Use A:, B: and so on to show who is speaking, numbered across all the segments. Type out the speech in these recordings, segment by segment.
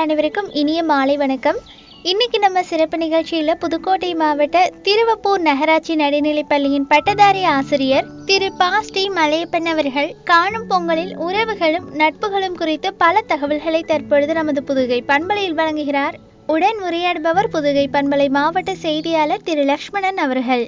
A: அனைவருக்கும் இனிய மாலை வணக்கம் இன்னைக்கு நம்ம சிறப்பு நிகழ்ச்சியில் புதுக்கோட்டை மாவட்ட திருவப்பூர் நகராட்சி நடுநிலைப் பள்ளியின் பட்டதாரி ஆசிரியர் திரு பாஸ்டி மலையப்பன் அவர்கள் காணும் பொங்கலில் உறவுகளும் நட்புகளும் குறித்து பல தகவல்களை தற்பொழுது நமது புதுகை பண்பலையில் வழங்குகிறார் உடன் உரையாடுபவர் புதுகை பண்பலை மாவட்ட செய்தியாளர் திரு லக்ஷ்மணன் அவர்கள்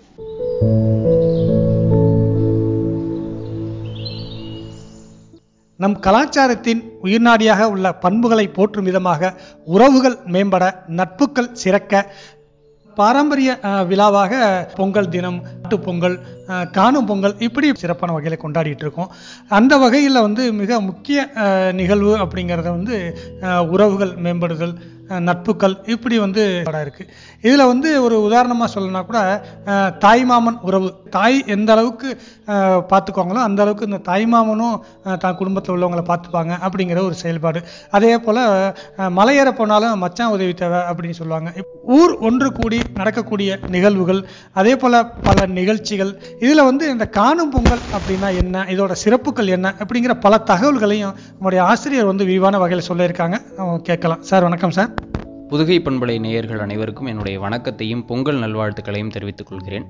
B: நம் கலாச்சாரத்தின் உயிர்நாடியாக உள்ள பண்புகளை போற்றும் விதமாக உறவுகள் மேம்பட நட்புகள் சிறக்க பாரம்பரிய அஹ், விழாவாக பொங்கல் தினம் மாட்டுப் பொங்கல் அஹ், காணும் பொங்கல் இப்படி சிறப்பான வகையில் கொண்டாடிட்டு இருக்கோம் அந்த வகையில் வந்து மிக முக்கிய அஹ், நிகழ்வு அப்படிங்கிறத வந்து அஹ், உறவுகள் மேம்படுதல் அஹ், நட்புகள் இப்படி வந்து இருக்கு இதில் வந்து ஒரு உதாரணமாக சொல்லணும்னா கூட அஹ், தாய்மாமன் உறவு தாய் எந்த அளவுக்கு அஹ், பார்த்துக்குவாங்களோ அந்த அளவுக்கு இந்த தாய்மாமனும் அஹ், தான் குடும்பத்தில் உள்ளவங்களை பார்த்துப்பாங்க அப்படிங்கிற ஒரு செயல்பாடு அதே போல் மலையேற போனாலும் மச்சான் உதவி தேவை அப்படின்னு சொல்லுவாங்க இப்- ஊர் ஒன்று கூடி நடக்கக்கூடிய நிகழ்வுகள் அதே போல் பல நிகழ்ச்சிகள் இதில் வந்து இந்த காணும் பொங்கல் அப்படின்னா என்ன இதோட சிறப்புகள் என்ன அப்படிங்கிற பல தகவல்களையும் நம்முடைய ஆசிரியர் வந்து விரிவான வகையில் சொல்லியிருக்காங்க அஹ் கேட்கலாம் சார் வணக்கம் சார்
C: புதுகை பண்பலை நேயர்கள் அனைவருக்கும் என்னுடைய வணக்கத்தையும் பொங்கல் நல்வாழ்த்துக்களையும் தெரிவித்துக் கொள்கிறேன்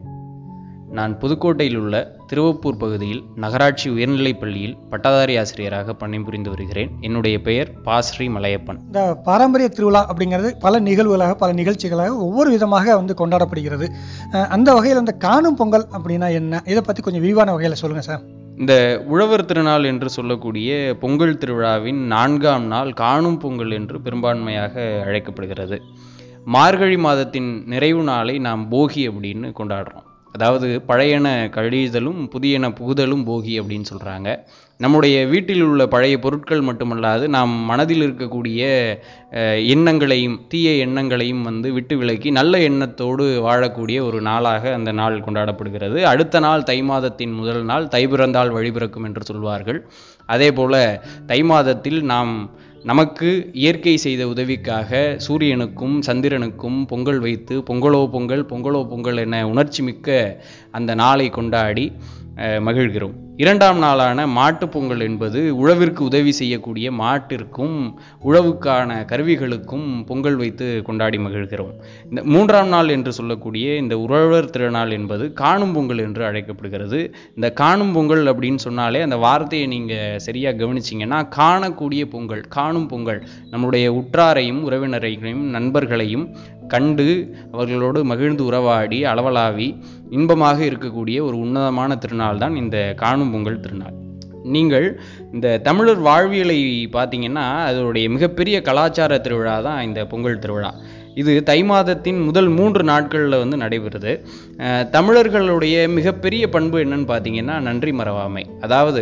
C: நான் புதுக்கோட்டையில் உள்ள திருவப்பூர் பகுதியில் நகராட்சி உயர்நிலைப் பள்ளியில் பட்டதாரி ஆசிரியராக பணிபுரிந்து வருகிறேன் என்னுடைய பெயர் பாஸ்ரீ மலையப்பன்
B: இந்த பாரம்பரிய திருவிழா அப்படிங்கிறது பல நிகழ்வுகளாக பல நிகழ்ச்சிகளாக ஒவ்வொரு விதமாக வந்து கொண்டாடப்படுகிறது அஹ் அந்த வகையில் இந்த காணும் பொங்கல் அப்படின்னா என்ன இதை பற்றி கொஞ்சம் விரிவான வகையில் சொல்லுங்கள் சார்
C: இந்த உழவர் திருநாள் என்று சொல்லக்கூடிய பொங்கல் திருவிழாவின் நான்காம் நாள் காணும் பொங்கல் என்று பெரும்பான்மையாக அழைக்கப்படுகிறது மார்கழி மாதத்தின் நிறைவு நாளை நாம் போகி அப்படின்னு கொண்டாடுறோம் அதாவது பழையன கழிதலும் புதியன புகுதலும் போகி அப்படின்னு சொல்கிறாங்க நம்முடைய வீட்டில் உள்ள பழைய பொருட்கள் மட்டுமல்லாது நாம் மனதில் இருக்கக்கூடிய அஹ், எண்ணங்களையும் தீய எண்ணங்களையும் வந்து விட்டு விலக்கி நல்ல எண்ணத்தோடு வாழக்கூடிய ஒரு நாளாக அந்த நாள் கொண்டாடப்படுகிறது அடுத்த நாள் தை மாதத்தின் முதல் நாள் தை பிறந்தால் வழி பிறக்கும் என்று சொல்வார்கள் அதே போல தை மாதத்தில் நாம் நமக்கு இயற்கை செய்த உதவிக்காக சூரியனுக்கும் சந்திரனுக்கும் பொங்கல் வைத்து பொங்கலோ பொங்கல் பொங்கலோ பொங்கல் என உணர்ச்சி மிக்க அந்த நாளை கொண்டாடி அஹ், மகிழ்கிறோம் இரண்டாம் நாளான மாட்டுப் பொங்கல் என்பது உழவிற்கு உதவி செய்யக்கூடிய மாட்டிற்கும் உழவுக்கான கருவிகளுக்கும் பொங்கல் வைத்து கொண்டாடி மகிழ்கிறோம் இந்த மூன்றாம் நாள் என்று சொல்லக்கூடிய இந்த உழவர் திருநாள் என்பது காணும் பொங்கல் என்று அழைக்கப்படுகிறது இந்த காணும் பொங்கல் அப்படின்னு சொன்னாலே அந்த வார்த்தையை நீங்கள் சரியாக கவனிச்சிங்கன்னா காணக்கூடிய பொங்கல் காணும் பொங்கல் நம்முடைய உற்றாரையும் உறவினரையும் நண்பர்களையும் கண்டு அவர்களோடு மகிழ்ந்து உறவாடி அளவலாவி இன்பமாக இருக்கக்கூடிய ஒரு உன்னதமான திருநாள் தான் இந்த காணும் பொங்கல் திருநாள் நீங்கள் இந்த தமிழர் வாழ்வியலை பார்த்தீங்கன்னா அதனுடைய மிகப்பெரிய கலாச்சார திருவிழா தான் இந்த பொங்கல் திருவிழா இது தை மாதத்தின் முதல் மூன்று நாட்களில் வந்து நடைபெறுது அஹ் தமிழர்களுடைய மிகப்பெரிய பண்பு என்னன்னு பார்த்தீங்கன்னா நன்றி மறவாமை அதாவது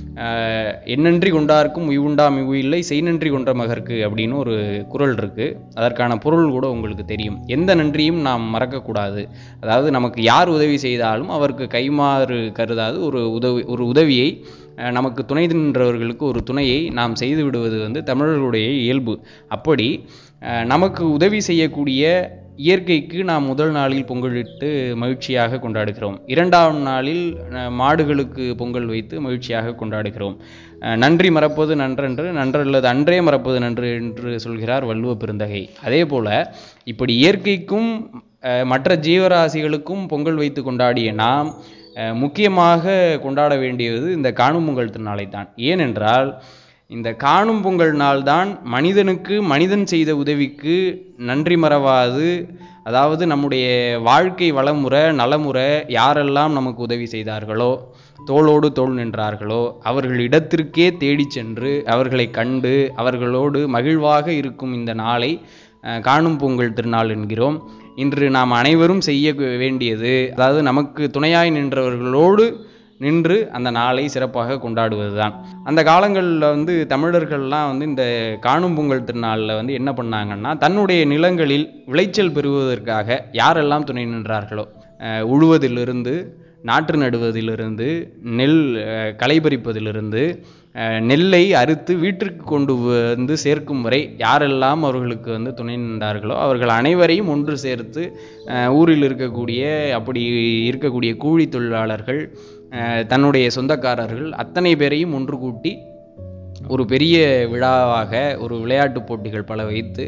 C: அஹ் எண்ணன்றி கொண்டார்க்கும் உய்வுண்டாம் இல்லை செய் நன்றி கொன்ற மகற்கு அப்படின்னு ஒரு குறள் இருக்கு அதற்கான பொருள் கூட உங்களுக்கு தெரியும் எந்த நன்றியும் நாம் மறக்கக்கூடாது அதாவது நமக்கு யார் உதவி செய்தாலும் அவருக்கு கைமாறு கருதாது ஒரு உதவி ஒரு உதவியை அஹ் நமக்கு துணை நின்றவர்களுக்கு ஒரு துணையை நாம் செய்து விடுவது வந்து தமிழர்களுடைய இயல்பு அப்படி அஹ் நமக்கு உதவி செய்யக்கூடிய இயற்கைக்கு நாம் முதல் நாளில் பொங்கலிட்டு மகிழ்ச்சியாக கொண்டாடுகிறோம் இரண்டாம் நாளில் அஹ், மாடுகளுக்கு பொங்கல் வைத்து மகிழ்ச்சியாக கொண்டாடுகிறோம் அஹ், நன்றி மறப்பது நன்றன்று நன்றல்லது அன்றே மறப்பது நன்று என்று சொல்கிறார் வள்ளுவ பெருந்தகை அதே போல இப்படி இயற்கைக்கும் அஹ், மற்ற ஜீவராசிகளுக்கும் பொங்கல் வைத்து கொண்டாடிய நாம் அஹ், முக்கியமாக கொண்டாட வேண்டியது இந்த காணும் பொங்கல் திருநாளை தான் ஏனென்றால் இந்த காணும் பொங்கல் நாள்தான் மனிதனுக்கு மனிதன் செய்த உதவிக்கு நன்றி மறவாது அதாவது நம்முடைய வாழ்க்கை வளமுறை நலமுறை யாரெல்லாம் நமக்கு உதவி செய்தார்களோ தோளோடு தோள் நின்றார்களோ அவர்கள் இடத்திற்கே தேடிச் சென்று அவர்களை கண்டு அவர்களோடு மகிழ்வாக இருக்கும் இந்த நாளை அஹ், காணும் பொங்கல் திருநாள் என்கிறோம் இன்று நாம் அனைவரும் செய்ய வேண்டியது அதாவது நமக்கு துணையாய் நின்றவர்களோடு நின்று அந்த நாளை சிறப்பாக கொண்டாடுவதுதான் அந்த காலங்களில் வந்து தமிழர்கள்லாம் வந்து இந்த காணும் பொங்கல் திருநாளில் வந்து என்ன பண்ணாங்கன்னா தன்னுடைய நிலங்களில் விளைச்சல் பெறுவதற்காக யாரெல்லாம் துணை நின்றார்களோ அஹ் உழுவதிலிருந்து நாற்று நடுவதிலிருந்து நெல் அஹ், களை பறிப்பதிலிருந்து அஹ், நெல்லை அறுத்து வீட்டிற்கு கொண்டு வந்து சேர்க்கும் வரை யாரெல்லாம் அவர்களுக்கு வந்து துணை நின்றார்களோ அவர்கள் அனைவரையும் ஒன்று சேர்த்து அஹ், ஊரில் இருக்கக்கூடிய அப்படி இருக்கக்கூடிய கூலி தொழிலாளர்கள் அஹ், தன்னுடைய சொந்தக்காரர்கள் அத்தனை பேரையும் ஒன்று கூட்டி ஒரு பெரிய விழாவாக ஒரு விளையாட்டுப் போட்டிகள் பல வைத்து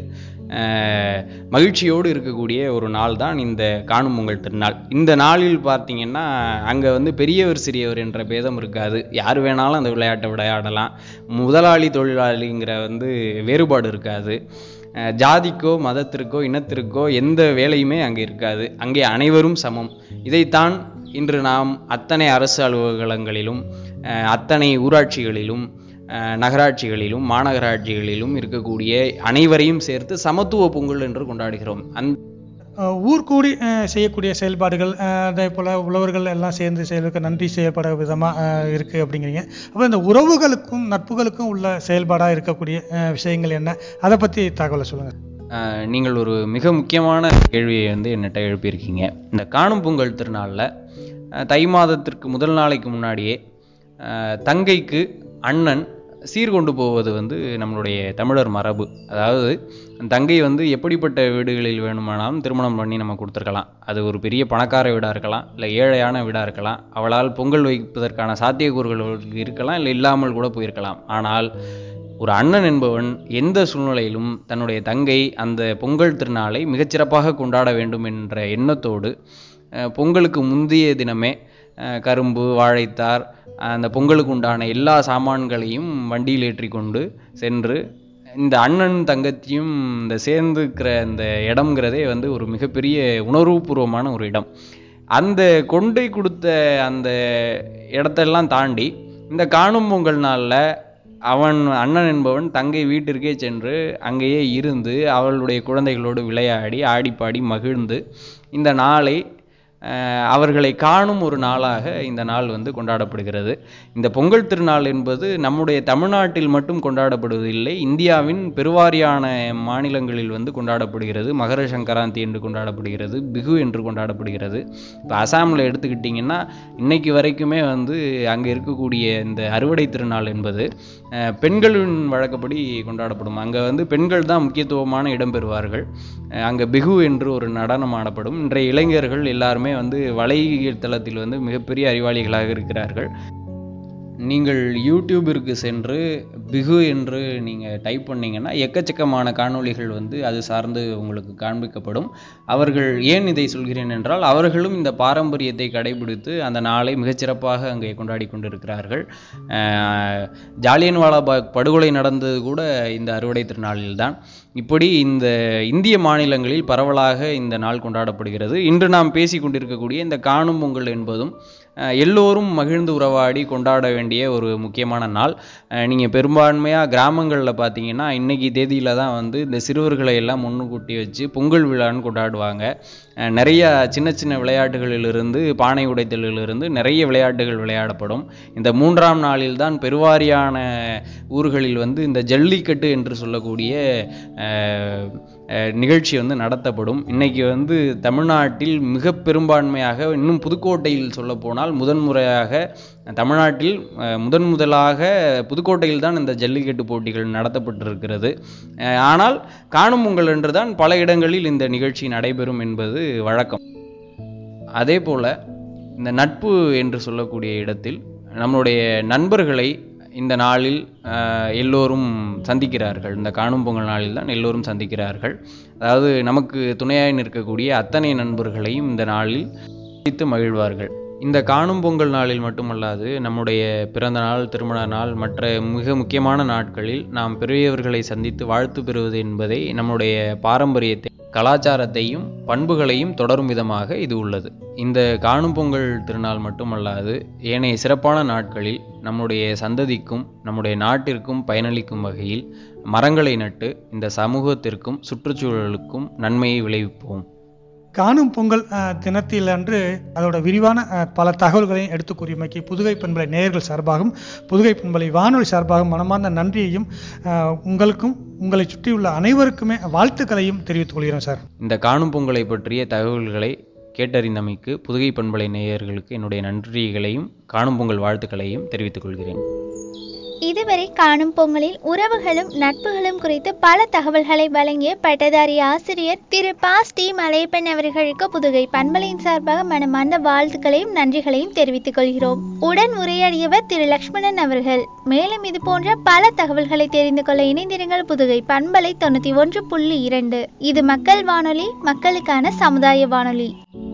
C: அஹ், மகிழ்ச்சியோடு இருக்கக்கூடிய ஒரு நாள் தான் இந்த காணும் பொங்கல் திருநாள் இந்த நாளில் பார்த்தீங்கன்னா அங்கே வந்து பெரியவர் சிறியவர் என்ற பேதம் இருக்காது யார் வேணாலும் அந்த விளையாட்டை விளையாடலாம் முதலாளி தொழிலாளிங்கிற வந்து வேறுபாடு இருக்காது அஹ், ஜாதிக்கோ மதத்திற்கோ இனத்திற்கோ எந்த வேலையுமே அங்கே இருக்காது அங்கே அனைவரும் சமம் இதைத்தான் இன்று நாம் அத்தனை அரசு அலுவலகங்களிலும் அஹ், அத்தனை ஊராட்சிகளிலும் அஹ், நகராட்சிகளிலும் மாநகராட்சிகளிலும் இருக்கக்கூடிய அனைவரையும் சேர்த்து சமத்துவ பொங்கல் என்று கொண்டாடுகிறோம் அந்
B: அஹ் ஊர் கூடி அஹ், செய்யக்கூடிய செயல்பாடுகள் அஹ், அதே போல் உழவர்கள் எல்லாம் சேர்ந்து செயலுக்கு நன்றி செய்யப்பட விதமாக இருக்குது அப்படிங்கிறீங்க அப்போ இந்த உறவுகளுக்கும் நட்புகளுக்கும் உள்ள செயல்பாடாக இருக்கக்கூடிய அஹ், விஷயங்கள் என்ன அதை பற்றி தகவலை சொல்லுங்கள்
C: அஹ், நீங்கள் ஒரு மிக முக்கியமான கேள்வியை வந்து என்னட்ட எழுப்பியிருக்கீங்க இந்த காணும் பொங்கல் திருநாளில் தை மாதத்திற்கு முதல் நாளைக்கு முன்னாடியே அஹ், தங்கைக்கு அண்ணன் சீர்கொண்டு போவது வந்து நம்மளுடைய தமிழர் மரபு அதாவது தங்கை வந்து எப்படிப்பட்ட வீடுகளில் வேணுமானாலும் திருமணம் பண்ணி நம்ம கொடுத்துருக்கலாம் அது ஒரு பெரிய பணக்கார வீடாக இருக்கலாம் இல்லை ஏழையான வீடாக இருக்கலாம் அவளால் பொங்கல் வைப்பதற்கான சாத்தியக்கூறுகள் அவளுக்கு இருக்கலாம் இல்லை இல்லாமல் கூட போயிருக்கலாம் ஆனால் ஒரு அண்ணன் என்பவன் எந்த சூழ்நிலையிலும் தன்னுடைய தங்கை அந்த பொங்கல் திருநாளை மிகச்சிறப்பாக கொண்டாட வேண்டும் என்ற எண்ணத்தோடு அஹ், பொங்கலுக்கு முந்தைய தினமே அஹ், கரும்பு வாழைத்தார் அந்த பொங்கலுக்கு உண்டான எல்லா சாமான்களையும் வண்டியில் ஏற்றி கொண்டு சென்று இந்த அண்ணன் தங்கச்சியும் இந்த சேர்ந்துக்கிற அந்த இடம்ங்கிறதே வந்து ஒரு மிகப்பெரிய உணர்வுபூர்வமான ஒரு இடம் அந்த கொண்டை கொடுத்த அந்த இடத்தெல்லாம் தாண்டி இந்த காணும் பொங்கல் நாளில் அவன் அண்ணன் என்பவன் தங்கை வீட்டிற்கே சென்று அங்கேயே இருந்து அவளுடைய குழந்தைகளோடு விளையாடி ஆடிப்பாடி மகிழ்ந்து இந்த நாளை அஹ், அவர்களை காணும் ஒரு நாளாக இந்த நாள் வந்து கொண்டாடப்படுகிறது இந்த பொங்கல் திருநாள் என்பது நம்முடைய தமிழ்நாட்டில் மட்டும் கொண்டாடப்படுவதில்லை இந்தியாவின் பெருவாரியான மாநிலங்களில் வந்து கொண்டாடப்படுகிறது மகர சங்கராந்தி என்று கொண்டாடப்படுகிறது பிகு என்று கொண்டாடப்படுகிறது இப்போ அசாமில் எடுத்துக்கிட்டிங்கன்னா இன்னைக்கு வரைக்குமே வந்து அங்கே இருக்கக்கூடிய இந்த அறுவடை திருநாள் என்பது அஹ், பெண்களின் வழக்கப்படி கொண்டாடப்படும் அங்கே வந்து பெண்கள் தான் முக்கியத்துவமான இடம் பெறுவார்கள் அஹ், அங்கே பிகு என்று ஒரு நடனம் ஆடப்படும் இன்றைய இளைஞர்கள் எல்லாருமே வந்து வலைத்தளத்தில் வந்து மிகப்பெரிய அறிவாளிகளாக இருக்கிறார்கள் நீங்கள் யூடியூபிற்கு சென்று பிகு என்று நீங்கள் டைப் பண்ணீங்கன்னா எக்கச்சக்கமான காணொளிகள் வந்து அது சார்ந்து உங்களுக்கு காண்பிக்கப்படும் அவர்கள் ஏன் இதை சொல்கிறேன் என்றால் அவர்களும் இந்த பாரம்பரியத்தை கடைபிடித்து அந்த நாளை மிகச்சிறப்பாக அங்கே கொண்டாடி கொண்டிருக்கிறார்கள் அஹ், ஜாலியன்வாலாபாக் படுகொலை நடந்தது கூட இந்த அறுவடை திருநாளில்தான் இப்படி இந்த இந்திய மாநிலங்களில் பரவலாக இந்த நாள் கொண்டாடப்படுகிறது இன்று நாம் பேசி கொண்டிருக்கக்கூடிய இந்த காணும் பொங்கல் என்பதும் அஹ், எல்லோரும் மகிழ்ந்து உறவாடி கொண்டாட வேண்டிய ஒரு முக்கியமான நாள் அஹ், நீங்க பெரும்பான்மையா கிராமங்கள்ல பார்த்தீங்கன்னா இன்னைக்கு தேதியில தான் வந்து இந்த சிறுவர்களை எல்லாம் ஒன்று கூட்டி வச்சு பொங்கல் விழான்னு கொண்டாடுவாங்க அஹ், நிறைய சின்ன சின்ன விளையாட்டுகளிலிருந்து பானை உடைத்தலிலிருந்து நிறைய விளையாட்டுகள் விளையாடப்படும் இந்த மூன்றாம் நாளில் தான் பெருவாரியான ஊர்களில் வந்து இந்த ஜல்லிக்கட்டு என்று சொல்லக்கூடிய அஹ், அஹ், நிகழ்ச்சி வந்து நடத்தப்படும் இன்னைக்கு வந்து தமிழ்நாட்டில் மிக பெரும்பான்மையாக இன்னும் புதுக்கோட்டையில் சொல்ல போனால் முதன்முறையாக தமிழ்நாட்டில் அஹ், முதன் முதலாக புதுக்கோட்டையில் தான் இந்த ஜல்லிக்கட்டு போட்டிகள் நடத்தப்பட்டிருக்கிறது அஹ், ஆனால் காணும் பொங்கல் என்று தான் பல இடங்களில் இந்த நிகழ்ச்சி நடைபெறும் என்பது வழக்கம் அதே போல இந்த நட்பு என்று சொல்லக்கூடிய இடத்தில் நம்மளுடைய நண்பர்களை இந்த நாளில் அஹ், எல்லோரும் சந்திக்கிறார்கள் இந்த காணும் பொங்கல் நாளில் தான் எல்லோரும் சந்திக்கிறார்கள் அதாவது நமக்கு துணையாய் நிற்கக்கூடிய அத்தனை நண்பர்களையும் இந்த நாளில் சந்தித்து மகிழ்வார்கள் இந்த காணும் பொங்கல் நாளில் மட்டுமல்லாது நம்முடைய பிறந்த நாள் திருமண நாள் மற்ற மிக முக்கியமான நாட்களில் நாம் பெரியவர்களை சந்தித்து வாழ்த்து பெறுவது என்பதை நம்முடைய பாரம்பரியத்தை கலாச்சாரத்தையும் பண்புகளையும் தொடரும் விதமாக இது உள்ளது இந்த காணும் பொங்கல் திருநாள் மட்டுமல்லாது ஏனைய சிறப்பான நாட்களில் நம்முடைய சந்ததிக்கும் நம்முடைய நாட்டிற்கும் பயனளிக்கும் வகையில் மரங்களை நட்டு இந்த சமூகத்திற்கும் சுற்றுச்சூழலுக்கும் நன்மையை விளைவிப்போம்
B: காணும் பொங்கல் அஹ், தினத்தில் அன்று அதோட விரிவான அஹ், பல தகவல்களையும் எடுத்து கூறியமைக்கு புதுகை பண்பலை நேயர்கள் சார்பாகவும் புதுகை பண்பலை வானொலி சார்பாகவும் மனமார்ந்த நன்றியையும் அஹ், உங்களுக்கும் உங்களை சுற்றியுள்ள அனைவருக்குமே வாழ்த்துக்களையும் தெரிவித்துக் கொள்கிறோம் சார்
C: இந்த காணும் பொங்கலை பற்றிய தகவல்களை கேட்டறிந்தமைக்கு புதுகை பண்பலை நேயர்களுக்கு என்னுடைய நன்றிகளையும் காணும் பொங்கல் வாழ்த்துக்களையும் தெரிவித்துக் கொள்கிறேன்
A: இதுவரை காணும் பொங்கலில் உறவுகளும் நட்புகளும் குறித்து பல தகவல்களை வழங்கிய பட்டதாரி ஆசிரியர் திரு பா ஸ்ரீ மலையப்பன் அவர்களுக்கு புதுகை பண்பலையின் சார்பாக மனமார்ந்த வாழ்த்துக்களையும் நன்றிகளையும் தெரிவித்துக் கொள்கிறோம் உடன் உரையாடியவர் திரு லக்ஷ்மணன் அவர்கள் மேலும் இது போன்ற பல தகவல்களை தெரிந்து கொள்ள இணைந்திருங்கள் புதுகை பண்பலை தொண்ணூத்தி ஒன்று புள்ளி இரண்டு இது மக்கள் வானொலி மக்களுக்கான சமுதாய வானொலி